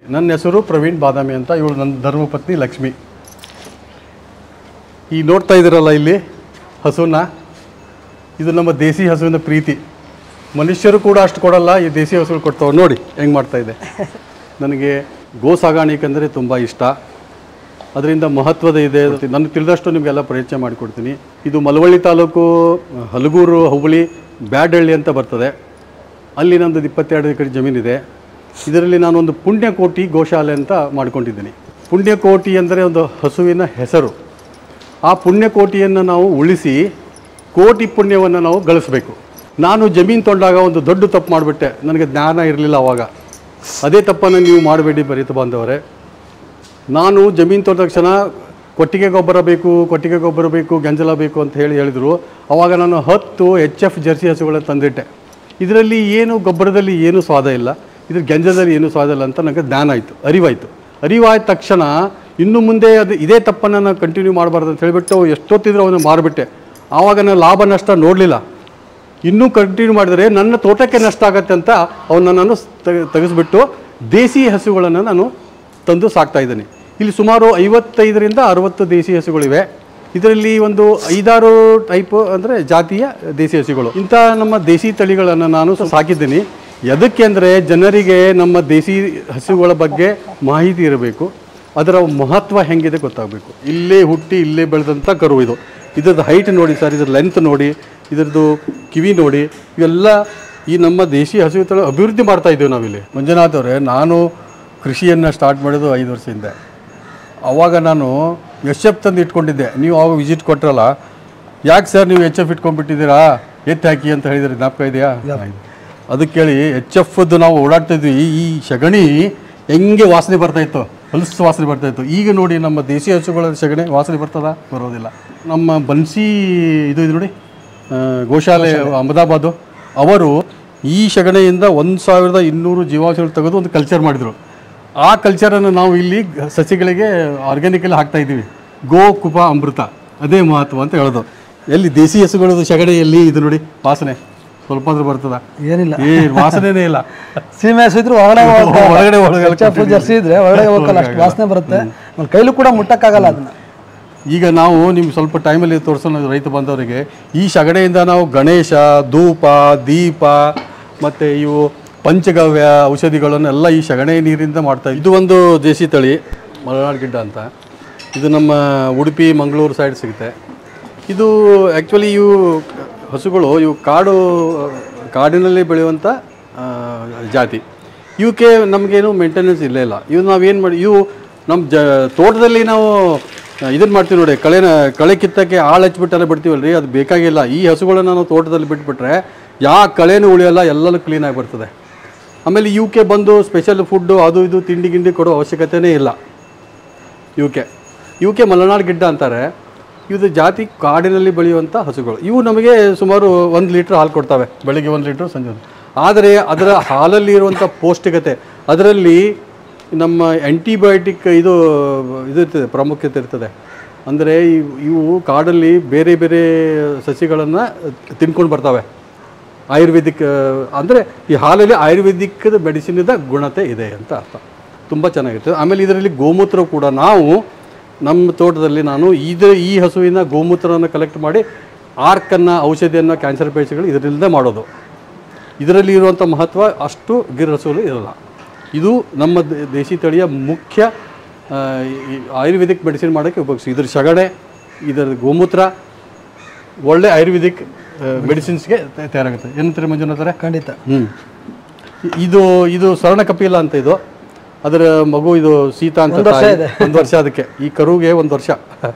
ನನ್ನ ಹೆಸರು ಪ್ರವೀಣ್ ಬಾದಾಮಿ ಅಂತ ಇವಳು ನನ್ನ ಧರ್ಮಪತ್ನಿ ಲಕ್ಷ್ಮಿ ಈ ನೋಡ್ತಾ ಇದ್ದೀರಲ್ಲ ಇಲ್ಲಿ ಹಸುನ ಇದು ನಮ್ಮ ದೇಸಿ ಹಸುವಿನ ಪ್ರೀತಿ ಮನುಷ್ಯರು ಕೂಡ ಅಷ್ಟು ಕೊಡಲ್ಲ ಈ ದೇಸಿ ಹಸುಗಳು ಕೊಡ್ತಾವೆ ನೋಡಿ ಹೆಂಗೆ ಮಾಡ್ತಾ ಇದೆ ನನಗೆ ಗೋ ಸಾಗಾಣಿಕೆ ಅಂದರೆ ತುಂಬ ಇಷ್ಟ ಅದರಿಂದ ಮಹತ್ವದ ಇದೆ ನನಗೆ ತಿಳಿದಷ್ಟು ನಿಮಗೆಲ್ಲ ಪರಿಚಯ ಮಾಡಿಕೊಡ್ತೀನಿ ಇದು ಮಲವಳ್ಳಿ ತಾಲೂಕು ಹಲಗೂರು ಹುಬ್ಬಳ್ಳಿ ಬ್ಯಾಡಹಳ್ಳಿ ಅಂತ ಬರ್ತದೆ ಅಲ್ಲಿ ನಂದು ಇಪ್ಪತ್ತೆರಡು ಎಕರೆ ಜಮೀನಿದೆ ಇದರಲ್ಲಿ ನಾನೊಂದು ಪುಣ್ಯಕೋಟಿ ಗೋಶಾಲೆ ಅಂತ ಮಾಡ್ಕೊಂಡಿದ್ದೀನಿ ಪುಣ್ಯಕೋಟಿ ಅಂದರೆ ಒಂದು ಹಸುವಿನ ಹೆಸರು ಆ ಪುಣ್ಯಕೋಟಿಯನ್ನು ನಾವು ಉಳಿಸಿ ಕೋಟಿ ಪುಣ್ಯವನ್ನು ನಾವು ಗಳಿಸಬೇಕು ನಾನು ಜಮೀನು ತೊಗೊಂಡಾಗ ಒಂದು ದೊಡ್ಡ ತಪ್ಪು ಮಾಡಿಬಿಟ್ಟೆ ನನಗೆ ಜ್ಞಾನ ಇರಲಿಲ್ಲ ಅವಾಗ ಅದೇ ತಪ್ಪನ್ನು ನೀವು ಮಾಡಬೇಡಿ ಬರೀತ ಬಾಂಧವರೇ ನಾನು ಜಮೀನು ತೊಗೊಂಡ ತಕ್ಷಣ ಕೊಟ್ಟಿಗೆ ಗೊಬ್ಬರ ಬೇಕು ಕೊಟ್ಟಿಗೆ ಗೊಬ್ಬರ ಬೇಕು ಗಂಜಲ ಬೇಕು ಅಂತ ಹೇಳಿ ಹೇಳಿದರು ಅವಾಗ ನಾನು ಹತ್ತು ಎಚ್ ಎಫ್ ಜರ್ಸಿ ಹಸುಗಳನ್ನು ತಂದಿಟ್ಟೆ ಇದರಲ್ಲಿ ಏನು ಗೊಬ್ಬರದಲ್ಲಿ ಏನು ಸ್ವಾದ ಇಲ್ಲ ಇದ್ರ ಗಂಜಲದಲ್ಲಿ ಏನು ಸ್ವಾದ ಇಲ್ಲ ಅಂತ ನನಗೆ ಜ್ಞಾನ ಆಯಿತು ಅರಿವಾಯಿತು ಅರಿವಾದ ತಕ್ಷಣ ಇನ್ನು ಮುಂದೆ ಅದು ಇದೇ ತಪ್ಪನ್ನು ನಾನು ಕಂಟಿನ್ಯೂ ಮಾಡಬಾರ್ದು ಅಂತ ಹೇಳಿಬಿಟ್ಟು ಎಷ್ಟೊತ್ತಿದ್ರು ಅವನು ಮಾರಿಬಿಟ್ಟೆ ಆವಾಗ ನಾನು ಲಾಭ ನಷ್ಟ ನೋಡಲಿಲ್ಲ ಇನ್ನೂ ಕಂಟಿನ್ಯೂ ಮಾಡಿದರೆ ನನ್ನ ತೋಟಕ್ಕೆ ನಷ್ಟ ಆಗತ್ತೆ ಅಂತ ಅವನ್ನ ನಾನು ತೆಗೆ- ತೆಗೆಸ್ಬಿಟ್ಟು ದೇಸಿ ಹಸುಗಳನ್ನು ನಾನು ತಂದು ಸಾಕ್ತಾ ಇದ್ದೀನಿ ಇಲ್ಲಿ ಸುಮಾರು ಐವತ್ತೈದರಿಂದ ಅರವತ್ತು ದೇಸಿ ಹಸುಗಳಿವೆ ಇದರಲ್ಲಿ ಒಂದು ಐದಾರು ಟೈಪ್ ಅಂದರೆ ಜಾತಿಯ ದೇಸಿ ಹಸುಗಳು ಇಂಥ ನಮ್ಮ ದೇಸಿ ತಳಿಗಳನ್ನು ನಾನು ಸಾಕಿದ್ದೀನಿ ಎದಕ್ಕೆ ಅಂದರೆ ಜನರಿಗೆ ನಮ್ಮ ದೇಸಿ ಹಸುಗಳ ಬಗ್ಗೆ ಮಾಹಿತಿ ಇರಬೇಕು ಅದರ ಮಹತ್ವ ಹೆಂಗಿದೆ ಗೊತ್ತಾಗಬೇಕು ಇಲ್ಲೇ ಹುಟ್ಟಿ ಇಲ್ಲೇ ಬೆಳೆದಂಥ ಕರು ಇದು ಇದ್ರದ್ದು ಹೈಟ್ ನೋಡಿ ಸರ್ ಇದ್ರ ಲೆಂತ್ ನೋಡಿ ಇದರದ್ದು ಕಿವಿ ನೋಡಿ ಇವೆಲ್ಲ ಈ ನಮ್ಮ ದೇಶಿ ಹಸು ತಳಿ ಅಭಿವೃದ್ಧಿ ಮಾಡ್ತಾ ಇದ್ದೀವಿ ನಾವಿಲ್ಲಿ ಮಂಜುನಾಥ್ ಅವರೇ ನಾನು ಕೃಷಿಯನ್ನು ಸ್ಟಾರ್ಟ್ ಮಾಡೋದು ಐದು ವರ್ಷ ಹಿಂದೆ ಅವಾಗ ನಾನು ಎಚ್ ಎಫ್ ತಂದು ಇಟ್ಕೊಂಡಿದ್ದೆ ನೀವು ಅವಾಗ ವಿಸಿಟ್ ಕೊಟ್ರಲ್ಲ ಯಾಕೆ ಸರ್ ನೀವು ಎಚ್ ಎಫ್ ಇಟ್ಕೊಂಡ್ಬಿಟ್ಟಿದ್ದೀರಾ ಎತ್ತಿ ಹಾಕಿ ಅಂತ ಹೇಳಿದ್ರೆ ಜ್ಞಾಪಕ ಇದೆಯಾ ಅದಕ್ಕೆ ಕೇಳಿ ಎಚ್ ಎಫ್ದು ನಾವು ಓಡಾಡ್ತಾ ಇದ್ವಿ ಈ- ಈ ಸಗಣಿ ಹೆಂಗೆ ವಾಸನೆ ಬರ್ತಾ ಇತ್ತು ಹೊಲಸು ವಾಸನೆ ಬರ್ತಾ ಇತ್ತು ಈಗ ನೋಡಿ ನಮ್ಮ ದೇಸಿ ಹಸುಗಳ ಸಗಣಿ ವಾಸನೆ ಬರ್ತದ ಬರೋದಿಲ್ಲ ನಮ್ಮ ಬನ್ಸಿ ಇದು ಇದು ನೋಡಿ ಆ, ಗೋಶಾಲೆ ಅಹಮದಾಬಾದು ಅವರು ಈ ಸಗಣಿಯಿಂದ ಒಂದು ಸಾವಿರದ ಇನ್ನೂರು ಜೀವಾಂಶಗಳು ತೆಗೆದು ಒಂದು ಕಲ್ಚರ್ ಮಾಡಿದರು ಆ ಕಲ್ಚರನ್ನು ನಾವು ಇಲ್ಲಿ ಗ- ಸಸಿಗಳಿಗೆ ಆರ್ಗ್ಯಾನಿಕಲ್ಲಿ ಹಾಕ್ತಾ ಇದ್ದೀವಿ ಗೋ ಕುಪ ಅಮೃತ ಅದೇ ಮಹತ್ವ ಅಂತ ಹೇಳೋದು ಎಲ್ಲಿ ದೇಸಿ ಹಸುಗಳದ್ದು ಸಗಣಿ ಎಲ್ಲಿ ಇದು ನೋಡಿ ವಾಸನೆ ಸ್ವಲ್ಪ ಆದ್ರೂ ಬರ್ತದ ಏನಿಲ್ಲ ಏ ವಾಸನೆನೇ ಇಲ್ಲ ಸೀಮೆ ಹಸು ಇದ್ರು ಒಳಗಡೆ ಒಳಗಡೆ ಒಳಗಡೆ ಜರ್ಸಿ ಇದ್ರೆ ಒಳಗಡೆ ಹೋಗಲ್ಲ ಅಷ್ಟು ವಾಸನೆ ಬರುತ್ತೆ ಆಮೇಲೆ ಕೈಲೂ ಕೂಡ ಮುಟ್ಟಕ್ಕಾಗಲ್ಲ ಅದನ್ನ ಈಗ ನಾವು ನಿಮ್ಗೆ ಸ್ವಲ್ಪ ಟೈಮಲ್ಲಿ ತೋರಿಸೋಣ ರೈತ ಬಂದವರಿಗೆ ಈ ಸಗಣಿಯಿಂದ ನಾವು ಗಣೇಶ ಧೂಪ ದೀಪ ಮತ್ತು ಇವು ಪಂಚಗವ್ಯ ಔಷಧಿಗಳನ್ನೆಲ್ಲ ಈ ಸಗಣಿ ನೀರಿಂದ ಮಾಡ್ತಾ ಇದು ಒಂದು ದೇಸಿ ತಳಿ ಮಲೆನಾಡು ಗಿಡ್ಡ ಅಂತ ಇದು ನಮ್ಮ ಉಡುಪಿ ಮಂಗಳೂರು ಸೈಡ್ ಸಿಗುತ್ತೆ ಇದು ಆ್ಯಕ್ಚುಲಿ ಇವು ಹಸುಗಳು ಇವು ಕಾಡು ಕಾಡಿನಲ್ಲಿ ಬೆಳೆಯುವಂಥ ಆ, ಜಾತಿ ಇವಕ್ಕೆ ನಮಗೇನು ಮೇಂಟೆನೆನ್ಸ್ ಇಲ್ಲೇ ಇಲ್ಲ ಇವು ನಾವೇನು ಮಾಡಿ ಇವು ನಮ್ಮ ಜ ತೋಟದಲ್ಲಿ ನಾವು ಇದನ್ನು ಮಾಡ್ತೀವಿ ನೋಡಿ ಕಳೆನ ಕಳೆ ಕಿತ್ತಕ್ಕೆ ಆಳು ಹಚ್ಬಿಟ್ಟೆಲ್ಲ ಬಿಡ್ತೀವಲ್ರಿ ಅದು ಬೇಕಾಗಿಲ್ಲ ಈ ಹಸುಗಳನ್ನ ನಾವು ತೋಟದಲ್ಲಿ ಬಿಟ್ಬಿಟ್ರೆ ಯಾವ ಕಳೆನೂ ಉಳಿಯಲ್ಲ ಎಲ್ಲನೂ ಕ್ಲೀನಾಗಿ ಬರ್ತದೆ ಆಮೇಲೆ ಇವಕ್ಕೆ ಬಂದು ಸ್ಪೆಷಲ್ ಫುಡ್ಡು ಅದು ಇದು ತಿಂಡಿ ಗಿಂಡಿ ಕೊಡೋ ಅವಶ್ಯಕತೆನೇ ಇಲ್ಲ ಇವಕ್ಕೆ ಇವಕ್ಕೆ ಮಲೆನಾಡು ಗಿಡ್ಡ ಅಂತಾರೆ ಇದು ಜಾತಿ ಕಾಡಿನಲ್ಲಿ ಬೆಳೆಯುವಂಥ ಹಸುಗಳು ಇವು ನಮಗೆ ಸುಮಾರು ಒಂದು ಲೀಟ್ರ್ ಹಾಲು ಕೊಡ್ತವೆ ಬೆಳಿಗ್ಗೆ ಒಂದು ಲೀಟ್ರ್ ಸಂಜೆ ಒಂದು ಆದರೆ ಅದರ ಹಾಲಲ್ಲಿ ಇರುವಂಥ ಪೌಷ್ಟಿಕತೆ ಅದರಲ್ಲಿ ನಮ್ಮ ಆ್ಯಂಟಿಬಯೋಟಿಕ್ ಇದು ಇದು ಇರ್ತದೆ ಪ್ರಾಮುಖ್ಯತೆ ಇರ್ತದೆ ಅಂದರೆ ಇವು ಇವು ಕಾಡಲ್ಲಿ ಬೇರೆ ಬೇರೆ ಸಸಿಗಳನ್ನು ತಿನ್ಕೊಂಡು ಬರ್ತವೆ ಆಯುರ್ವೇದಿಕ್ ಅಂದರೆ ಈ ಹಾಲಲ್ಲಿ ಆಯುರ್ವೇದಿಕ್ ಮೆಡಿಸಿನಿಂದ ಗುಣತೆ ಇದೆ ಅಂತ ಅರ್ಥ ತುಂಬ ಚೆನ್ನಾಗಿರ್ತದೆ ಆಮೇಲೆ ಇದರಲ್ಲಿ ಗೋಮೂತ್ರ ಕೂಡ ನಾವು ನಮ್ಮ ತೋಟದಲ್ಲಿ ನಾನು ಇದು ಈ ಹಸುವಿನ ಗೋಮೂತ್ರವನ್ನು ಕಲೆಕ್ಟ್ ಮಾಡಿ ಆರ್ಕನ್ನು ಔಷಧಿಯನ್ನು ಕ್ಯಾನ್ಸರ್ ಪೇಷಗಳು ಇದರಿಂದ ಮಾಡೋದು ಇದರಲ್ಲಿ ಇರುವಂಥ ಮಹತ್ವ ಅಷ್ಟು ಗಿರ್ ಹಸುವಲ್ಲಿ ಇರಲ್ಲ ಇದು ನಮ್ಮ ದೇ- ದೇಶಿ ತಳಿಯ ಮುಖ್ಯ ಆ, ಈ ಆಯುರ್ವೇದಿಕ್ ಮೆಡಿಸಿನ್ ಮಾಡೋಕ್ಕೆ ಉಪಯೋಗಿಸಿ ಇದ್ರ ಸಗಣೆ ಇದರ ಗೋಮೂತ್ರ ಒಳ್ಳೆ ಆಯುರ್ವೇದಿಕ್ ಮೆಡಿಸಿನ್ಸ್ಗೆ ತಯಾರಾಗುತ್ತೆ ಏನಂತಾರೆ ಮಂಜುನಾಥರೆ ಖಂಡಿತ ಹ್ಞೂ ಇದು ಇದು ಸ್ವರ್ಣ ಕಪಿಲ ಅಂತ ಇದು ಅದರ ಮಗು ಇದು ಸೀತಾ ಅಂತ ಒಂದ್ ವರ್ಷ ತಾಯಿ. ಇದೆ. ಒಂದು ವರ್ಷ ಅದಕ್ಕೆ ಈ ಕರುಗೆ ಒಂದು ವರ್ಷ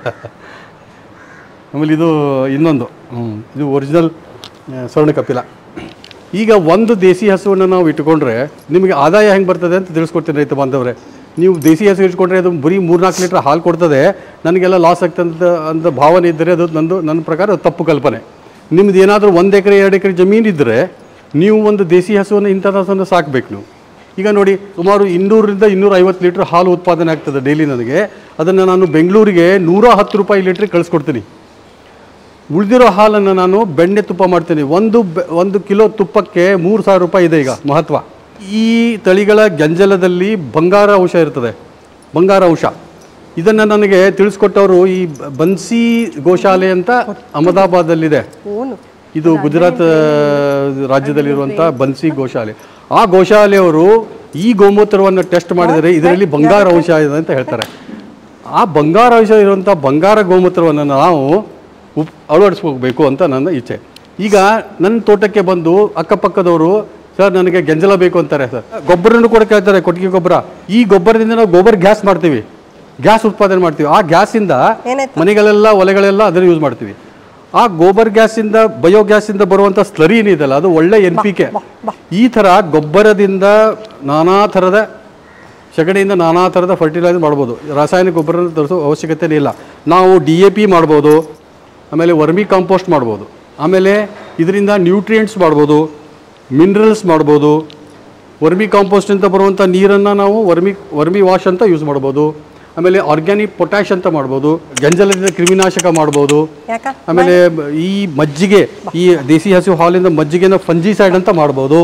ಆಮೇಲೆ ಇದು ಇನ್ನೊಂದು ಹ್ಮ್. ಇದು ಒರಿಜಿನಲ್ ಸ್ವರ್ಣ ಕಪಿಲ ಈಗ ಒಂದು ದೇಸಿ ಹಸುವನ್ನು ನಾವು ಇಟ್ಕೊಂಡ್ರೆ ನಿಮಗೆ ಆದಾಯ ಹೆಂಗೆ ಬರ್ತದೆ ಅಂತ ತಿಳಿಸ್ಕೊಡ್ತೀನಿ ರೈತ ಬಾಂಧವರೇ ನೀವು ದೇಸಿ ಹಸು ಇಟ್ಕೊಂಡ್ರೆ ಅದು ಬರೀ ಮೂರ್ನಾಲ್ಕು ಲೀಟ್ರ್ ಹಾಲು ಕೊಡ್ತದೆ ನನಗೆಲ್ಲ ಲಾಸ್ ಆಗ್ತದೆ ಅಂತ ಅಂತ ಭಾವನೆ ಇದ್ದರೆ ಅದು ನಂದು ನನ್ನ ಪ್ರಕಾರ ಅದು ತಪ್ಪು ಕಲ್ಪನೆ ನಿಮ್ದು ಏನಾದರೂ ಒಂದು ಎಕರೆ ಎರಡು ಎಕರೆ ಜಮೀನು ಇದ್ದರೆ ನೀವು ಒಂದು ದೇಸಿ ಹಸುವನ್ನು ಇಂಥದ್ದು ಹಸುವನ್ನು ಸಾಕಬೇಕು ನೀವು ಈಗ ನೋಡಿ ಸುಮಾರು ಇನ್ನೂರರಿಂದ ಇನ್ನೂರ ಐವತ್ತು ಲೀಟ್ರ್ ಹಾಲು ಉತ್ಪಾದನೆ ಆಗ್ತದೆ ಡೈಲಿ ನನಗೆ ಅದನ್ನು ನಾನು ಬೆಂಗಳೂರಿಗೆ ನೂರ ಹತ್ತು ರೂಪಾಯಿ ಲೀಟ್ರಿಗೆ ಕಳಿಸ್ಕೊಡ್ತೀನಿ ಉಳಿದಿರೋ ಹಾಲನ್ನು ನಾನು ಬೆಣ್ಣೆ ತುಪ್ಪ ಮಾಡ್ತೀನಿ ಒಂದು ಬೆ- ಒಂದು ಕಿಲೋ ತುಪ್ಪಕ್ಕೆ ಮೂರು ಸಾವಿರ ರೂಪಾಯಿ ಇದೆ ಈಗ ಮಹತ್ವ ಈ ತಳಿಗಳ ಗಂಜಲದಲ್ಲಿ ಬಂಗಾರ ಅಂಶ ಇರ್ತದೆ ಬಂಗಾರ ಅಂಶ ಇದನ್ನು ನನಗೆ ತಿಳಿಸ್ಕೊಟ್ಟವರು ಈ ಬ- ಬನ್ಸಿ ಗೋಶಾಲೆ ಅಂತ ಅಹಮದಾಬಾದಲ್ಲಿದೆ ಹೂನು ಇದು ಗುಜರಾತ್ ಆ, ರಾಜ್ಯದಲ್ಲಿರುವಂಥ ಬನ್ಸಿ ಗೋಶಾಲೆ ಆ ಗೋಶಾಲೆಯವರು ಈ ಗೋಮೂತ್ರವನ್ನು ಟೆಸ್ಟ್ ಮಾಡಿದರೆ ಇದರಲ್ಲಿ ಬಂಗಾರ ಅಂಶ ಇದೆ ಅಂತ ಹೇಳ್ತಾರೆ ಆ ಬಂಗಾರ ಅಂಶ ಇರುವಂಥ ಬಂಗಾರ ಗೋಮೂತ್ರವನ್ನು ನಾವು ಉಪ್ ಅಳವಡಿಸ್ಕೋಬೇಕು ಅಂತ ನನ್ನ ಇಚ್ಛೆ ಈಗ ನನ್ನ ತೋಟಕ್ಕೆ ಬಂದು ಅಕ್ಕಪಕ್ಕದವರು ಸರ್ ನನಗೆ ಗೆಂಜಲ ಬೇಕು ಅಂತಾರೆ ಸರ್ ಗೊಬ್ಬರನ್ನು ಕೂಡ ಕೇಳ್ತಾರೆ ಕೊಟ್ಟಿಗೆ ಗೊಬ್ಬರ ಈ ಗೊಬ್ಬರದಿಂದ ನಾವು ಗೋಬರ್ ಗ್ಯಾಸ್ ಮಾಡ್ತೀವಿ ಗ್ಯಾಸ್ ಉತ್ಪಾದನೆ ಮಾಡ್ತೀವಿ ಆ ಗ್ಯಾಸಿಂದ ಏನಾಯ್ತು? ಮನೆಗಳೆಲ್ಲ ಒಲೆಗಳೆಲ್ಲ ಅದನ್ನು ಯೂಸ್ ಮಾಡ್ತೀವಿ ಆ ಗೋಬರ್ ಗ್ಯಾಸಿಂದ ಬಯೋ ಗ್ಯಾಸಿಂದ ಬರುವಂಥ ಸ್ಲರಿ ಏನಿದೆಯಲ್ಲ ಅದು ಒಳ್ಳೆ ಎನ್ ಪಿ ಕೆ ಈ ಥರ ಗೊಬ್ಬರದಿಂದ ನಾನಾ ಥರದ ಸಗಣಿಯಿಂದ ನಾನಾ ಥರದ ಫರ್ಟಿಲೈಸರ್ ಮಾಡ್ಬೋದು ರಾಸಾಯನಿಕ ಗೊಬ್ಬರ ತರಿಸೋ ಅವಶ್ಯಕತೆನೇ ಇಲ್ಲ ನಾವು ಡಿ ಎ ಪಿ ಮಾಡ್ಬೋದು ಆಮೇಲೆ ವರ್ಮಿ ಕಾಂಪೋಸ್ಟ್ ಮಾಡ್ಬೋದು ಆಮೇಲೆ ಇದರಿಂದ ನ್ಯೂಟ್ರಿಯೆಂಟ್ಸ್ ಮಾಡ್ಬೋದು ಮಿನರಲ್ಸ್ ಮಾಡ್ಬೋದು ವರ್ಮಿ ಕಾಂಪೋಸ್ಟ್ ಅಂತ ಬರುವಂಥ ನೀರನ್ನು ನಾವು ವರ್ಮಿ ವರ್ಮಿ ವಾಶ್ ಅಂತ ಯೂಸ್ ಮಾಡ್ಬೋದು ಆಮೇಲೆ ಆರ್ಗ್ಯಾನಿಕ್ ಪೊಟ್ಯಾಶ್ ಅಂತ ಮಾಡ್ಬೋದು ಗಂಜಲದಿಂದ ಕ್ರಿಮಿನಾಶಕ ಮಾಡ್ಬೋದು ಯಾಕ ಆಮೇಲೆ ಬ- ಈ ಮಜ್ಜಿಗೆ ಈ ದೇಸಿ ಹಸು ಹಾಲಿಂದ ಮಜ್ಜಿಗೆನ ಫಂಜಿಸೈಡ್ ಅಂತ ಮಾಡ್ಬೋದು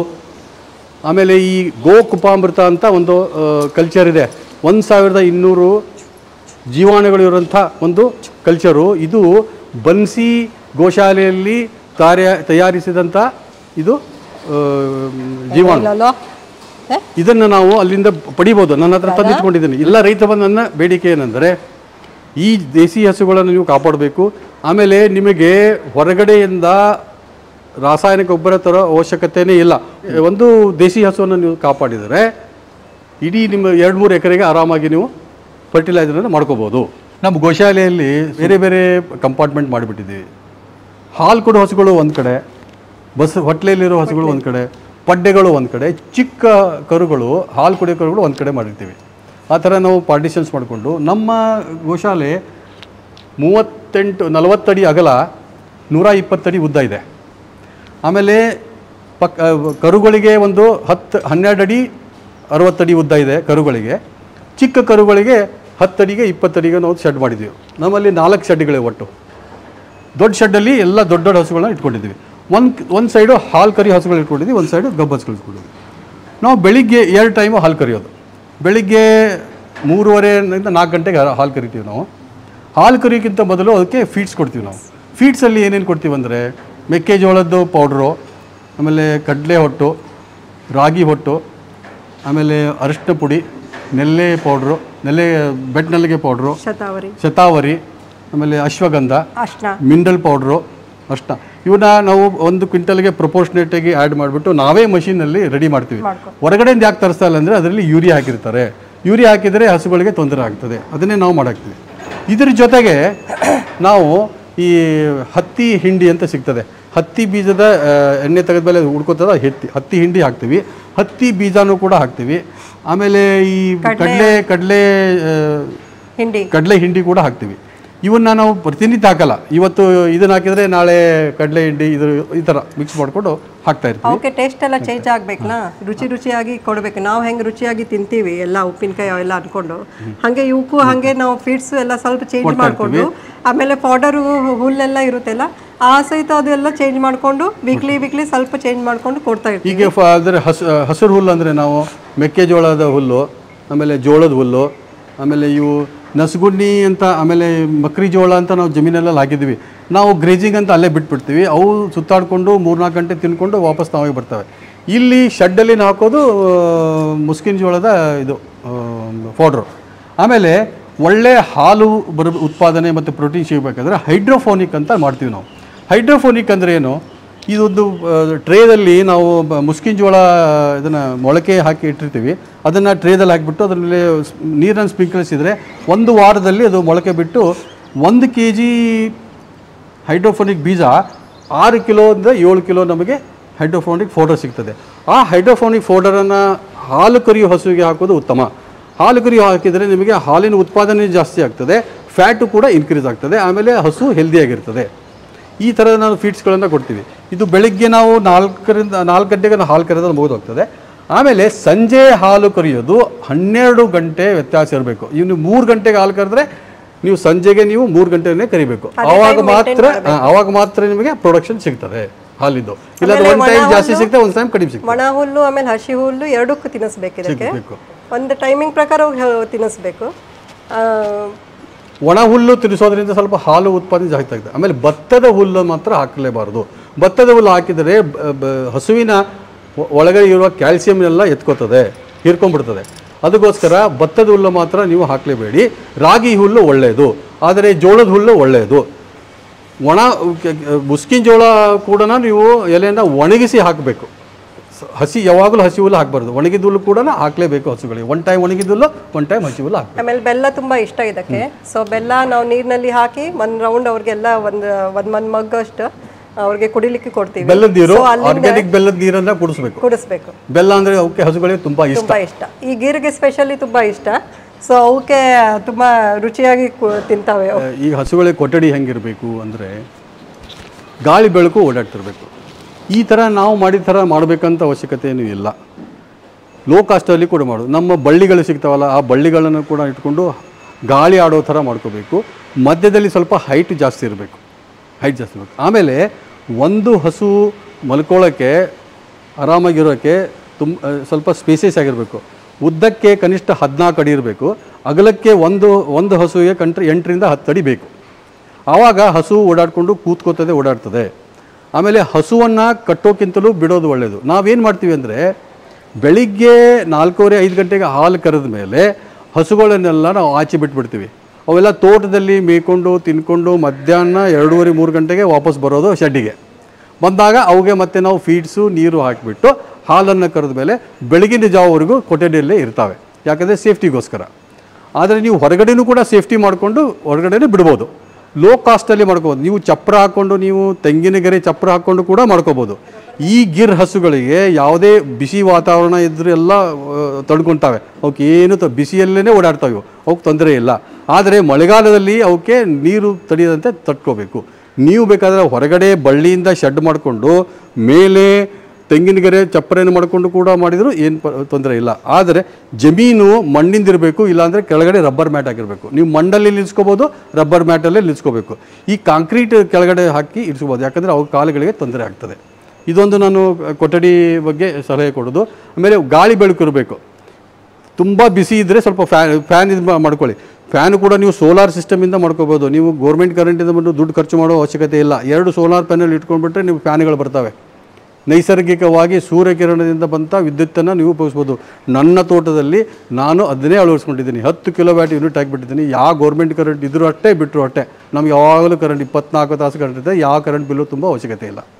ಆಮೇಲೆ ಈ ಗೋ ಕುಪಾಮೃತ ಅಂತ ಒಂದು ಕಲ್ಚರ್ ಇದೆ ಒಂದು ಸಾವಿರದ ಇನ್ನೂರು ಜೀವಾಣುಗಳಿರುವಂಥ ಒಂದು ಕಲ್ಚರು ಇದು ಬನ್ಸಿ ಗೋಶಾಲೆಯಲ್ಲಿ ಕಾರ್ಯ ತಯಾರಿಸಿದಂಥ ಇದು ಆ, ಜೀವಾಣು ಇಲ್ಲಲ್ಲೋ ಏ? ಇದನ್ನು ನಾವು ಅಲ್ಲಿಂದ ಪಡಿಬೋದು ನನ್ನ ಹತ್ರ ತಂದಿಟ್ಕೊಂಡಿದ್ದೀನಿ ಎಲ್ಲ ರೈತ ಬಂಧನ ಬೇಡಿಕೆ ಏನೆಂದರೆ ಈ ದೇಸಿ ಹಸುಗಳನ್ನು ನೀವು ಕಾಪಾಡಬೇಕು ಆಮೇಲೆ ನಿಮಗೆ ಹೊರಗಡೆಯಿಂದ ರಾಸಾಯನಿಕ ಗೊಬ್ಬರ ತರೋ ಅವಶ್ಯಕತೆಯೇ ಇಲ್ಲ ಒಂದು ದೇಸಿ ಹಸುವನ್ನು ನೀವು ಕಾಪಾಡಿದರೆ ಇಡೀ ನಿಮ್ಮ ಎರಡು ಮೂರು ಎಕರೆಗೆ ಆರಾಮಾಗಿ ನೀವು ಫರ್ಟಿಲೈಸರನ್ನು ಮಾಡ್ಕೋಬೋದು ನಮ್ಮ ಗೋಶಾಲೆಯಲ್ಲಿ ಬೇರೆ ಬೇರೆ ಕಂಪಾರ್ಟ್ಮೆಂಟ್ ಮಾಡಿಬಿಟ್ಟಿದ್ದೀವಿ ಹಾಲು ಕೊಡೋ ಹಸುಗಳು ಒಂದು ಕಡೆ ಬಸ್ ಹೊಟ್ಲೆಯಲ್ಲಿರೋ ಹಸುಗಳು ಒಂದು ಕಡೆ ಪಡ್ಡೆಗಳು ಒಂದು ಕಡೆ ಚಿಕ್ಕ ಕರುಗಳು ಹಾಲು ಕುಡಿಯೋ ಕರುಗಳು ಒಂದು ಕಡೆ ಮಾಡಿರ್ತೀವಿ ಆ ಥರ ನಾವು ಪಾರ್ಟಿಷನ್ಸ್ ಮಾಡಿಕೊಂಡು ನಮ್ಮ ಗೋಶಾಲೆ ಮೂವತ್ತೆಂಟು ನಲವತ್ತಡಿ ಅಗಲ ನೂರ ಇಪ್ಪತ್ತಡಿ ಉದ್ದ ಇದೆ ಆಮೇಲೆ ಪಕ್ ಆ, ಕರುಗಳಿಗೆ ಒಂದು ಹತ್ತು ಹನ್ನೆರಡು ಅಡಿ ಅರವತ್ತಡಿ ಉದ್ದ ಇದೆ ಕರುಗಳಿಗೆ ಚಿಕ್ಕ ಕರುಗಳಿಗೆ ಹತ್ತಡಿಗೆ ಇಪ್ಪತ್ತಡಿಗೆ ನಾವು ಶೆಡ್ ಮಾಡಿದ್ದೀವಿ ನಮ್ಮಲ್ಲಿ ನಾಲ್ಕು ಶೆಡ್ಗಳಿವೆ ಒಟ್ಟು ದೊಡ್ಡ ಶೆಡ್ಡಲ್ಲಿ ಎಲ್ಲ ದೊಡ್ಡ ದೊಡ್ಡ ಹಸುಗಳನ್ನ ಇಟ್ಕೊಂಡಿದ್ದೀವಿ ಒಂದು ಒಂದು ಸೈಡು ಹಾಲು ಕರಿ ಹಸುಗಳು ಇಟ್ಕೊಂಡಿದ್ದೀವಿ ಒಂದು ಸೈಡು ಗಬ್ಬು ಹಸುಗಳು ಇಟ್ಕೊಂಡಿದ್ದೀವಿ ನಾವು ಬೆಳಿಗ್ಗೆ ಎರಡು ಟೈಮು ಹಾಲು ಕರಿಯೋದು ಬೆಳಿಗ್ಗೆ ಮೂರುವರೆಯಿಂದ ನಾಲ್ಕು ಗಂಟೆಗೆ ಹಾ- ಹಾಲು ಕರಿತೀವಿ ನಾವು ಹಾಲು ಕರಿಯೋಕ್ಕಿಂತ ಮೊದಲು ಅದಕ್ಕೆ ಫೀಡ್ಸ್ ಕೊಡ್ತೀವಿ ನಾವು ಫೀಡ್ಸಲ್ಲಿ ಏನೇನು ಕೊಡ್ತೀವಿ ಅಂದರೆ ಮೆಕ್ಕೆಜೋಳದ್ದು ಪೌಡ್ರು ಆಮೇಲೆ ಕಡಲೆ ಹೊಟ್ಟು ರಾಗಿ ಹೊಟ್ಟು ಆಮೇಲೆ ಅರಿಶಿನ ಪುಡಿ ನೆಲ್ಲೆ ಪೌಡ್ರು ನೆಲ್ಲೆ ಬೆಟ್ ನೆಲ್ಲಿಗೆ ಪೌಡ್ರು ಶತಾವರಿ ಶತಾವರಿ ಆಮೇಲೆ ಅಶ್ವಗಂಧ ಅರ್ಶನ ಮಿನರಲ್ ಪೌಡ್ರು ಅಷ್ಟ ಇವನ್ನ ನಾವು ಒಂದು ಕ್ವಿಂಟಲ್ಗೆ ಪ್ರಪೋರ್ಷನೇಟ್ ಆಗಿ ಆ್ಯಡ್ ಮಾಡಿಬಿಟ್ಟು ನಾವೇ ಮಷೀನಲ್ಲಿ ರೆಡಿ ಮಾಡ್ತೀವಿ ಹೊರಗಡೆಯಿಂದ ಯಾಕೆ ತರಿಸ್ತಾ ಇಲ್ಲ ಅಂದರೆ ಅದರಲ್ಲಿ ಯೂರಿಯಾ ಹಾಕಿರ್ತಾರೆ ಯೂರಿಯಾ ಹಾಕಿದರೆ ಹಸುಗಳಿಗೆ ತೊಂದರೆ ಆಗ್ತದೆ ಅದನ್ನೇ ನಾವು ಮಾಡಾಕ್ತೀವಿ ಇದ್ರ ಜೊತೆಗೆ ನಾವು ಈ ಹತ್ತಿ ಹಿಂಡಿ ಅಂತ ಸಿಗ್ತದೆ ಹತ್ತಿ ಬೀಜದ ಆ, ಎಣ್ಣೆ ತೆಗೆದ ಮೇಲೆ ಉಡ್ಕೋತದ ಹತ್ತಿ ಹತ್ತಿ ಹಿಂಡಿ ಹಾಕ್ತೀವಿ ಹತ್ತಿ ಬೀಜನೂ ಕೂಡ ಹಾಕ್ತೀವಿ ಆಮೇಲೆ ಈ ಕಡಲೆ ಕಡಲೆ ಹಿಂಡಿ ಕಡಲೆ ಹಿಂಡಿ ಕೂಡ ಹಾಕ್ತೀವಿ ಇವನ್ನ ನಾವು ಪ್ರತಿನಿತ್ಯ ಹಾಕಲ್ಲ ಇವತ್ತು ಇದನ್ನ ಹಾಕಿದ್ರೆ ನಾಳೆ ಕಡಲೆ ಹಿಂಡಿ ಇದು ಈ ಥರ ಮಿಕ್ಸ್ ಮಾಡಿಕೊಂಡು ಹಾಕ್ತಾ ಇರ್ತೀವಿ ಅವಕ್ಕೆ ಟೇಸ್ಟ್ ಎಲ್ಲ ಚೇಂಜ್ ಆಗ್ಬೇಕಲ್ಲ ರುಚಿ ರುಚಿಯಾಗಿ ಕೊಡ್ಬೇಕು ನಾವು ಹೆಂಗೆ ರುಚಿಯಾಗಿ ತಿಂತೀವಿ ಎಲ್ಲ ಉಪ್ಪಿನಕಾಯಿ ಅವೆಲ್ಲ ಅನ್ಕೊಂಡು ಹಾಗೆ ಇವಕ್ಕೂ ಹಾಗೆ ನಾವು ಫೀಡ್ಸ್ ಎಲ್ಲ ಸ್ವಲ್ಪ ಚೇಂಜ್ ಮಾಡಿಕೊಂಡು ಆಮೇಲೆ ಪೌಡರು ಹುಲ್ಲೆಲ್ಲ ಇರುತ್ತಲ್ಲ ಆ ಸಹಿತ ಅದೆಲ್ಲ ಚೇಂಜ್ ಮಾಡಿಕೊಂಡು ವೀಕ್ಲಿ ವೀಕ್ಲಿ ಸ್ವಲ್ಪ ಚೇಂಜ್ ಮಾಡಿಕೊಂಡು ಕೊಡ್ತಾ ಇರ್ತೀವಿ ಹೀಗೆ ಫ ಅಂದರೆ ಹಸ್ ಹಸಿರು ಹುಲ್ಲು ಅಂದರೆ ನಾವು ಮೆಕ್ಕೆಜೋಳದ ಹುಲ್ಲು ಆಮೇಲೆ ಜೋಳದ ಹುಲ್ಲು ಆಮೇಲೆ ಇವು ನಸುಗುಡ್ನಿ ಅಂತ ಆಮೇಲೆ ಮಕ್ರಿ ಜೋಳ ಅಂತ ನಾವು ಜಮೀನಲ್ಲೆಲ್ಲ ಹಾಕಿದ್ವಿ ನಾವು ಗ್ರೇಜಿಂಗ್ ಅಂತ ಅಲ್ಲೇ ಬಿಟ್ಬಿಡ್ತೀವಿ ಅವು ಸುತ್ತಾಡಿಕೊಂಡು ಮೂರ್ನಾಲ್ಕು ಗಂಟೆ ತಿನ್ಕೊಂಡು ವಾಪಸ್ ನಾವೇ ಬರ್ತವೆ ಇಲ್ಲಿ ಶೆಡ್ಡಲ್ಲಿ ನಾವು ಹಾಕೋದು ಆ, ಮುಸ್ಕಿನ ಜೋಳದ ಇದು ಪೌಡ್ರು ಆಮೇಲೆ ಒಳ್ಳೆ ಹಾಲು ಬರ ಉತ್ಪಾದನೆ ಮತ್ತು ಪ್ರೋಟೀನ್ ಸಿಗಬೇಕಾದ್ರೆ ಹೈಡ್ರೋಫೋನಿಕ್ ಅಂತ ಮಾಡ್ತೀವಿ ನಾವು ಹೈಡ್ರೋಫೋನಿಕ್ ಅಂದರೆ ಏನು ಇದೊಂದು ಟ್ರೇದಲ್ಲಿ ನಾವು ಬ- ಮುಸ್ಕಿನ ಜೋಳ ಇದನ್ನು ಮೊಳಕೆ ಹಾಕಿ ಇಟ್ಟಿರ್ತೀವಿ ಅದನ್ನು ಟ್ರೇದಲ್ಲಿ ಹಾಕಿಬಿಟ್ಟು ಅದ್ರ ಮೇಲೆ ಸ್- ನೀರನ್ನು ಸ್ಪ್ರಿಂಕ್ಲರ್ಸಿದರೆ ಒಂದು ವಾರದಲ್ಲಿ ಅದು ಮೊಳಕೆ ಬಿಟ್ಟು ಒಂದು ಕೆ ಜಿ ಹೈಡ್ರೋಫೋನಿಕ್ ಬೀಜ ಆರು ಕಿಲೋಯಿಂದ ಏಳು ಕಿಲೋ ನಮಗೆ ಹೈಡ್ರೋಫೋನಿಕ್ ಫೋಡರ್ ಸಿಗ್ತದೆ ಆ ಹೈಡ್ರೋಫೋನಿಕ್ ಫೋಡರನ್ನು ಹಾಲು ಕರಿಯೋ ಹಸುವಿಗೆ ಹಾಕೋದು ಉತ್ತಮ ಹಾಲು ಕರಿಯೋ ಹಾಕಿದರೆ ನಿಮಗೆ ಹಾಲಿನ ಉತ್ಪಾದನೆ ಜಾಸ್ತಿ ಆಗ್ತದೆ ಫ್ಯಾಟು ಕೂಡ ಇನ್ಕ್ರೀಸ್ ಆಗ್ತದೆ ಆಮೇಲೆ ಹಸು ಹೆಲ್ದಿಯಾಗಿರ್ತದೆ ಈ ಥರದ ನಾವು ಫೀಡ್ಸ್ಗಳನ್ನು ಕೊಡ್ತೀವಿ ಇದು ಬೆಳಿಗ್ಗೆ ನಾವು ನಾಲ್ಕರಿಂದ ನಾಲ್ಕು ಗಂಟೆಗೆ ನಾವು ಹಾಲು ಕರೆದ್ರೆ ಮುಗಿದು ಹೋಗ್ತದೆ ಆಮೇಲೆ ಸಂಜೆ ಹಾಲು ಕರೆಯೋದು ಹನ್ನೆರಡು ಗಂಟೆ ವ್ಯತ್ಯಾಸ ಇರಬೇಕು ಇನ್ನು ಮೂರು ಗಂಟೆಗೆ ಹಾಲು ಕರೆದ್ರೆ ನೀವು ಸಂಜೆಗೆ ನೀವು ಮೂರು ಗಂಟೆನೇ ಕರಿಬೇಕು ಆವಾಗ ಮಾತ್ರ ಆ, ಆವಾಗ ಮಾತ್ರ ನಿಮಗೆ ಪ್ರೊಡಕ್ಷನ್ ಸಿಗ್ತದೆ ಹಾಲಿದ್ದು ಇಲ್ಲಾಂದ್ರೆ ಒಂದು ಟೈಮ್ ಜಾಸ್ತಿ ಸಿಗ್ತದೆ ಒಂದು ಟೈಮ್ ಕಡಿಮೆ ಸಿಗ್ತದೆ ಒಣ ಹುಲ್ಲು ಆಮೇಲೆ ಹಸಿ ಹುಲ್ಲು ಎರಡಕ್ಕೂ ತಿನ್ನಿಸ್ಬೇಕು ಇದಕ್ಕೆ ಸಿಗ್ಬೇಕು. ಒಂದು ಟೈಮಿಂಗ್ ಪ್ರಕಾರ ಹ- ತಿನ್ನಿಸ್ಬೇಕು ಆ, ಒಣ ಹುಲ್ಲು ತಿನ್ನಿಸೋದ್ರಿಂದ ಸ್ವಲ್ಪ ಹಾಲು ಉತ್ಪಾದನೆ ಜಾಸ್ತಿ ಆಗ್ತದೆ ಆಮೇಲೆ ಭತ್ತದ ಹುಲ್ಲು ಮಾತ್ರ ಹಾಕಲೇಬಾರದು ಭತ್ತದ ಹುಲ್ಲು ಹಾಕಿದರೆ ಬ- ಬ- ಹಸುವಿನ ಒ- ಒಳಗಡೆ ಇರುವ ಕ್ಯಾಲ್ಸಿಯಂ ಎಲ್ಲ ಎತ್ಕೋತದೆ ಹೀರ್ಕೊಂಡ್ಬಿಡ್ತದೆ ಅದಕ್ಕೋಸ್ಕರ ಭತ್ತದ ಹುಲ್ಲು ಮಾತ್ರ ನೀವು ಹಾಕಲೇಬೇಡಿ ರಾಗಿ ಹುಲ್ಲು ಒಳ್ಳೆಯದು ಆದರೆ ಜೋಳದ ಹುಲ್ಲು ಒಳ್ಳೆಯದು ಒಣ ಕೆ- ಕೆ- ಮುಸ್ಕಿನ ಜೋಳ ಕೂಡ ನೀವು ಎಲೆಯನ್ನು ಒಣಗಿಸಿ ಹಾಕಬೇಕು ಹಸಿ ಯಾವಾಗಲೂ ಹಸಿ ಹುಲ್ಲು ಹಾಕಬಾರ್ದು ಒಣಗಿದ ಹುಲ್ಲು ಕೂಡ ಹಾಕಲೇಬೇಕು ಹಸುಗಳಿಗೆ ಒನ್ ಟೈಮ್ ಒಣಗಿದ ಹುಲ್ಲು ಒನ್ ಟೈಮ್ ಹಸಿ ಹುಲ್ಲು ಹಾಕಬೇಕು ಆಮೇಲೆ ಬೆಲ್ಲ ತುಂಬಾ ಇಷ್ಟ ಇದಕ್ಕೆ ಸೊ ಬೆಲ್ಲ ನಾವು ನೀರಿನಲ್ಲಿ ಹಾಕಿ ಒಂದ್ ರೌಂಡ್ ಅವ್ರಿಗೆಲ್ಲ ಒಂದು ಒಂದ್ ಒಂದ್ ಮಗ್ ಅಷ್ಟು ಅವ್ರಿಗೆ ಕುಡಿಲಿಕ್ಕೆ ಕೊಡ್ತೀವಿ ಬೆಲ್ಲದ ನೀರು So ಅಲ್ಲಿಂದ ಆರ್ಗ್ಯಾನಿಕ್ ಬೆಲ್ಲದ ನೀರನ್ನ ಕುಡಿಸ್ಬೇಕು ಕುಡಿಸ್ಬೇಕು ಬೆಲ್ಲ ಅಂದ್ರೆ ಅವಕ್ಕೆ ಹಸುಗಳಿಗೆ ತುಂಬಾ ಇಷ್ಟ ತುಂಬಾ ಇಷ್ಟ ಈ ಗೀರಿಗೆ ಸ್ಪೆಷಲಿ ತುಂಬಾ ಇಷ್ಟ ಸೊ ಅವಕ್ಕೆ ತುಂಬಾ ರುಚಿಯಾಗಿ ಕು- ತಿಂತಾವೆ ಅವು. ಆ, ಈಗ ಹಸುಗಳಿಗೆ ಕೊಠಡಿ ಹೆಂಗಿರಬೇಕು ಅಂದರೆ ಗಾಳಿ ಬೆಳಕು ಓಡಾಡ್ತಿರ್ಬೇಕು ಈ ಥರ ನಾವು ಮಾಡಿದ ಥರ ಮಾಡಬೇಕಂತ ಅವಶ್ಯಕತೆ ಏನೂ ಇಲ್ಲ ಲೋ ಕಾಸ್ಟಲ್ಲಿ ಕೂಡ ಮಾಡೋದು ನಮ್ಮ ಬಳ್ಳಿಗಳು ಸಿಗ್ತಾವಲ್ಲ ಆ ಬಳ್ಳಿಗಳನ್ನು ಕೂಡ ಇಟ್ಕೊಂಡು ಗಾಳಿ ಆಡೋ ಥರ ಮಾಡ್ಕೋಬೇಕು ಮಧ್ಯದಲ್ಲಿ ಸ್ವಲ್ಪ ಹೈಟ್ ಜಾಸ್ತಿ ಇರಬೇಕು ಹೈಟ್ ಜಾಸ್ತಿ ಇರಬೇಕು ಆಮೇಲೆ ಒಂದು ಹಸು ಮಲ್ಕೊಳ್ಳೋಕ್ಕೆ ಆರಾಮಾಗಿರೋಕ್ಕೆ ತುಂಬ ಆ, ಸ್ವಲ್ಪ ಸ್ಪೇಸಿಯಸ್ ಆಗಿರಬೇಕು ಉದ್ದಕ್ಕೆ ಕನಿಷ್ಠ ಹದಿನಾಲ್ಕು ಅಡಿ ಇರಬೇಕು ಅಗಲಕ್ಕೆ ಒಂದು ಒಂದು ಹಸುವಿಗೆ ಕಂಟ್ರಿ ಎಂಟರಿಂದ ಹತ್ತು ಅಡಿ ಬೇಕು ಆವಾಗ ಹಸು ಓಡಾಡಿಕೊಂಡು ಕೂತ್ಕೋತದೆ ಓಡಾಡ್ತದೆ ಆಮೇಲೆ ಹಸುವನ್ನು ಕಟ್ಟೋಕ್ಕಿಂತಲೂ ಬಿಡೋದು ಒಳ್ಳೆಯದು ನಾವೇನು ಮಾಡ್ತೀವಿ ಅಂದರೆ ಬೆಳಿಗ್ಗೆ ನಾಲ್ಕೂವರೆ ಐದು ಗಂಟೆಗೆ ಹಾಲು ಕರೆದ ಮೇಲೆ ಹಸುಗಳನ್ನೆಲ್ಲ ನಾವು ಆಚೆ ಬಿಟ್ಬಿಡ್ತೀವಿ ಅವೆಲ್ಲ ತೋಟದಲ್ಲಿ ಮೇಯ್ಕೊಂಡು ತಿನ್ಕೊಂಡು ಮಧ್ಯಾಹ್ನ ಎರಡೂವರೆ ಮೂರು ಗಂಟೆಗೆ ವಾಪಸ್ ಬರೋದು ಶೆಡ್ಡಿಗೆ ಬಂದಾಗ ಅವುಗೆ ಮತ್ತೆ ನಾವು ಫೀಡ್ಸು ನೀರು ಹಾಕಿಬಿಟ್ಟು ಹಾಲನ್ನು ಕರೆದ ಮೇಲೆ ಬೆಳಗಿನ ಜಾವವರೆಗೂ ಕೊಠಡಿಯಲ್ಲೇ ಇರ್ತಾವೆ ಯಾಕಂದರೆ ಸೇಫ್ಟಿಗೋಸ್ಕರ ಆದರೆ ನೀವು ಹೊರಗಡೆನೂ ಕೂಡ ಸೇಫ್ಟಿ ಮಾಡಿಕೊಂಡು ಹೊರಗಡೆನೇ ಬಿಡ್ಬೋದು ಲೋ ಕಾಸ್ಟಲ್ಲಿ ಮಾಡ್ಕೋಬೋದು ನೀವು ಚಪ್ರ ಹಾಕ್ಕೊಂಡು ನೀವು ತೆಂಗಿನ ಗರಿ ಚಪ್ರ ಹಾಕ್ಕೊಂಡು ಕೂಡ ಮಾಡ್ಕೋಬೋದು ಈ ಗಿರ್ ಹಸುಗಳಿಗೆ ಯಾವುದೇ ಬಿಸಿ ವಾತಾವರಣ ಇದ್ರೂ ಎಲ್ಲ ಆ, ತಡ್ಕೊತಾವೆ ಅವಕ್ಕೆ ಏನು ತ ಬಿಸಿಯಲ್ಲೇ ಓಡಾಡ್ತಾವೆ ಇವು. ಅವಕ್ಕೆ ತೊಂದರೆ ಇಲ್ಲ ಆದರೆ ಮಳೆಗಾಲದಲ್ಲಿ ಅವಕ್ಕೆ ನೀರು ತಡೆಯದಂತೆ ತಡ್ಕೋಬೇಕು ನೀವು ಬೇಕಾದರೆ ಹೊರಗಡೆ ಬಳ್ಳಿಯಿಂದ ಶೆಡ್ ಮಾಡಿಕೊಂಡು ಮೇಲೆ ತೆಂಗಿನಗೆರೆ ಚಪ್ಪರೆಯನ್ನು ಮಾಡಿಕೊಂಡು ಕೂಡ ಮಾಡಿದರೂ ಏನು ಪ ತೊಂದರೆ ಇಲ್ಲ ಆದರೆ ಜಮೀನು ಮಣ್ಣಿಂದಿರಬೇಕು ಇಲ್ಲಾಂದರೆ ಕೆಳಗಡೆ ರಬ್ಬರ್ ಮ್ಯಾಟ್ ಆಗಿರಬೇಕು ನೀವು ಮಣ್ಣಲ್ಲಿ ನಿಲ್ಲಿಸ್ಕೋಬೋದು ರಬ್ಬರ್ ಮ್ಯಾಟಲ್ಲೇ ನಿಲ್ಲಿಸ್ಕೋಬೇಕು ಈ ಕಾಂಕ್ರೀಟ್ ಕೆಳಗಡೆ ಹಾಕಿ ಇರಿಸ್ಕೋಬೋದು ಯಾಕಂದರೆ ಅವು ಕಾಲುಗಳಿಗೆ ತೊಂದರೆ ಆಗ್ತದೆ ಇದೊಂದು ನಾನು ಕೊಠಡಿ ಬಗ್ಗೆ ಸಲಹೆ ಕೊಡೋದು ಆಮೇಲೆ ಗಾಳಿ ಬೆಳಕು ಇರಬೇಕು ತುಂಬ ಬಿಸಿ ಇದ್ದರೆ ಸ್ವಲ್ಪ ಫ್ಯಾನ್ ಫ್ಯಾನ್ ಇದು ಮಾ- ಮಾಡ್ಕೊಳ್ಳಿ ಫ್ಯಾನ್ ಕೂಡ ನೀವು ಸೋಲಾರ್ ಸಿಸ್ಟಮಿಂದ ಮಾಡ್ಕೋಬೋದು ನೀವು ಗೌರ್ಮೆಂಟ್ ಕರೆಂಟಿಂದ ಬಂದು ದುಡ್ಡು ಖರ್ಚು ಮಾಡೋ ಅವಶ್ಯಕತೆ ಇಲ್ಲ ಎರಡು ಸೋಲಾರ್ ಪ್ಯಾನೆಲ್ ಇಟ್ಕೊಂಡ್ಬಿಟ್ರೆ ನೀವು ಫ್ಯಾನ್ಗಳು ಬರ್ತವೆ ನೈಸರ್ಗಿಕವಾಗಿ ಸೂರ್ಯಕಿರಣದಿಂದ ಬಂತ ವಿದ್ಯುತ್ತನ್ನು ನೀವು ಉಪಯೋಗಿಸ್ಬೋದು ನನ್ನ ತೋಟದಲ್ಲಿ ನಾನು ಅದನ್ನೇ ಅಳವಡಿಸ್ಕೊಂಡಿದ್ದೀನಿ ಹತ್ತು ಕಿಲೋ ವ್ಯಾಟ್ ಯೂನಿಟ್ ಹಾಕಿಬಿಟ್ಟಿದ್ದೀನಿ ಯಾವ ಗೌರ್ಮೆಂಟ್ ಕರೆಂಟ್ ಇದ್ರೂ ಅಷ್ಟೇ ಬಿಟ್ಟರು ಅಷ್ಟೇ ನಮ್ಗೆ ಯಾವಾಗಲೂ ಕರೆಂಟ್ ಇಪ್ಪತ್ನಾಲ್ಕು ತಾಸು ಕರೆಂಟ್ ಇದೆ ಯಾವ ಕರೆಂಟ್ ಬಿಲ್ಲು ತುಂಬ ಅವಶ್ಯಕತೆ ಇಲ್ಲ